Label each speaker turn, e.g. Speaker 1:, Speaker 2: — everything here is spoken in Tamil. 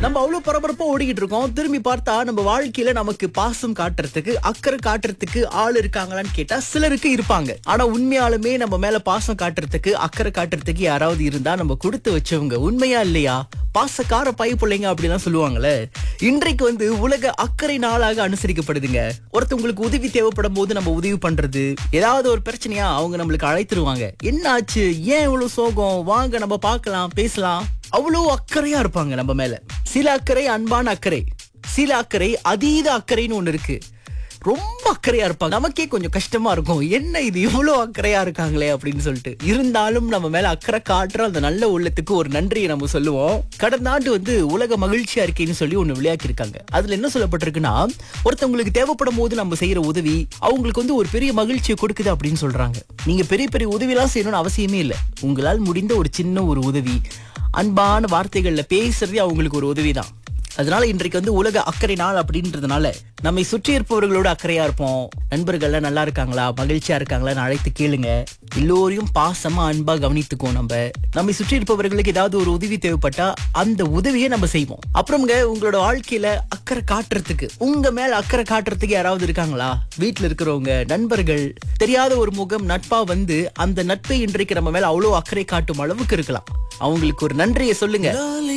Speaker 1: நம்ம அவ்வளவு பரபரப்பா ஓடிக்கிட்டு இருக்கோம் திரும்பி பார்த்தா நம்ம வாழ்க்கையில நமக்கு பாசம் காட்டுறதுக்கு அக்கறை காட்டுறதுக்கு ஆள் இருக்காங்களான்னு கேட்டா சிலருக்கு இருப்பாங்க ஆனா உண்மையாலுமே நம்ம மேல பாசம் காட்டுறதுக்கு அக்கறை காட்டுறதுக்கு யாராவது இருந்தா நம்ம கொடுத்து வச்சவங்க உண்மையா இல்லையா பாசக்கார பை பிள்ளைங்க அப்படிலாம் சொல்லுவாங்கல்ல இன்றைக்கு வந்து உலக அக்கறை நாளாக அனுசரிக்கப்படுதுங்க ஒருத்தவங்களுக்கு உதவி தேவைப்படும் போது நம்ம உதவி பண்றது ஏதாவது ஒரு பிரச்சனையா அவங்க நம்மளுக்கு அழைத்துருவாங்க என்ன ஆச்சு ஏன் இவ்வளவு சோகம் வாங்க நம்ம பார்க்கலாம் பேசலாம் அவ்வளவு அக்கறையா இருப்பாங்க நம்ம மேல சில அக்கறை அன்பான அக்கறை சில அக்கறை அதீத அக்கறைன்னு ஒண்ணு இருக்கு ரொம்ப அக்கறையா இருப்பாங்க நமக்கே கொஞ்சம் கஷ்டமா இருக்கும் என்ன இது இவ்வளவு அக்கறையா இருக்காங்களே அப்படின்னு சொல்லிட்டு இருந்தாலும் நம்ம மேல அக்கறை காட்டுற அந்த நல்ல உள்ளத்துக்கு ஒரு நன்றியை நம்ம சொல்லுவோம் கடந்த ஆண்டு வந்து உலக மகிழ்ச்சி அறிக்கைன்னு சொல்லி ஒண்ணு விளையாக்கி இருக்காங்க அதுல என்ன சொல்லப்பட்டிருக்குன்னா ஒருத்தவங்களுக்கு தேவைப்படும் போது நம்ம செய்யற உதவி அவங்களுக்கு வந்து ஒரு பெரிய மகிழ்ச்சியை கொடுக்குது அப்படின்னு சொல்றாங்க நீங்க பெரிய பெரிய உதவி எல்லாம் செய்யணும்னு அவசியமே இல்லை உங்களால் முடிந்த ஒரு சின்ன ஒரு உதவி அன்பான வார்த்தைகள்ல பேசுறதே அவங்களுக்கு ஒரு உதவிதான் அதனால இன்றைக்கு வந்து உலக அக்கறை நாள் அப்படின்றதுனால நம்மை சுற்றி இருப்பவர்களோட அக்கறையா இருப்போம் நண்பர்கள்லாம் நல்லா இருக்காங்களா மகிழ்ச்சியா இருக்காங்களான்னு அழைத்து கேளுங்க எல்லோரையும் பாசமா அன்பா கவனித்துக்குவோம் நம்ம நம்மை சுற்றி இருப்பவர்களுக்கு ஏதாவது ஒரு உதவி தேவைப்பட்டா அந்த உதவியை நம்ம செய்வோம் அப்புறம்ங்க உங்களோட வாழ்க்கையில அக்கறை காட்டுறதுக்கு உங்க மேல அக்கறை காட்டுறதுக்கு யாராவது இருக்காங்களா வீட்டுல இருக்கிறவங்க நண்பர்கள் தெரியாத ஒரு முகம் நட்பா வந்து அந்த நட்பை இன்றைக்கு நம்ம மேல அவ்வளவு அக்கறை காட்டும் அளவுக்கு இருக்கலாம் அவங்களுக்கு ஒரு நன்றியை சொல்லுங்க